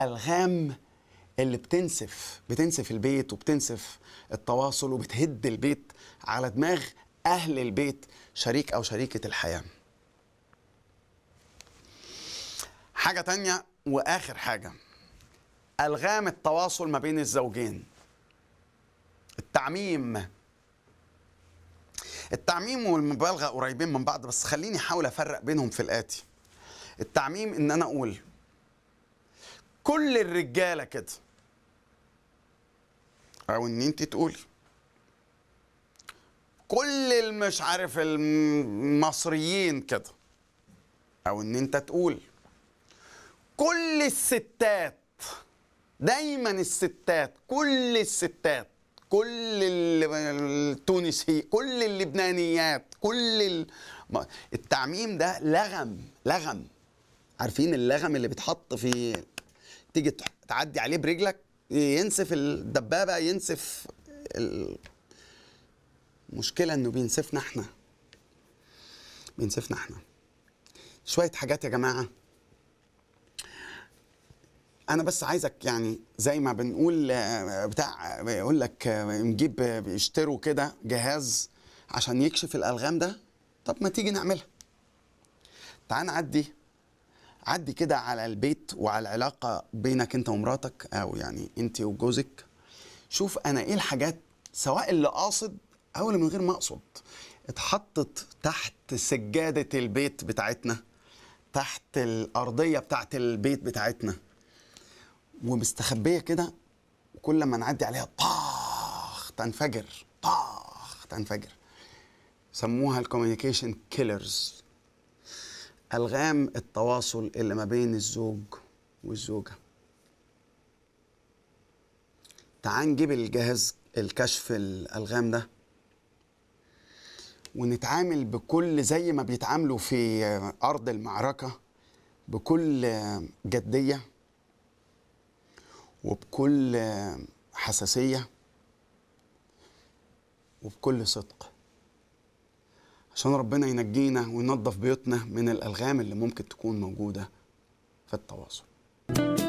الالغام اللي بتنسف بتنسف البيت وبتنسف التواصل وبتهد البيت على دماغ اهل البيت شريك او شريكه الحياه حاجه تانية واخر حاجه الغام التواصل ما بين الزوجين التعميم التعميم والمبالغه قريبين من بعض بس خليني احاول افرق بينهم في الاتي التعميم ان انا اقول كل الرجاله كده او ان انت تقولي كل المش عارف المصريين كده او ان انت تقول كل الستات دايما الستات كل الستات كل التونسي كل اللبنانيات كل ال... ما- التعميم ده لغم لغم عارفين اللغم اللي بيتحط في تيجي تح- تعدي عليه برجلك ينسف الدبابه ينسف ال... المشكله انه بينسفنا احنا بينسفنا احنا شويه حاجات يا جماعه انا بس عايزك يعني زي ما بنقول آه، بتاع بيقول لك آه، نجيب آه، بيشتروا كده جهاز عشان يكشف الالغام ده طب ما تيجي نعملها تعال نعدي عدي كده على البيت وعلى العلاقه بينك انت ومراتك او يعني انت وجوزك شوف انا ايه الحاجات سواء اللي قاصد او اللي من غير ما اقصد اتحطت تحت سجاده البيت بتاعتنا تحت الارضيه بتاعت البيت بتاعتنا ومستخبيه كده وكل ما نعدي عليها طاخ تنفجر طاخ تنفجر سموها الكوميونيكيشن كيلرز الغام التواصل اللي ما بين الزوج والزوجه تعال نجيب الجهاز الكشف الالغام ده ونتعامل بكل زي ما بيتعاملوا في ارض المعركه بكل جديه وبكل حساسيه وبكل صدق عشان ربنا ينجينا وينظف بيوتنا من الالغام اللي ممكن تكون موجوده في التواصل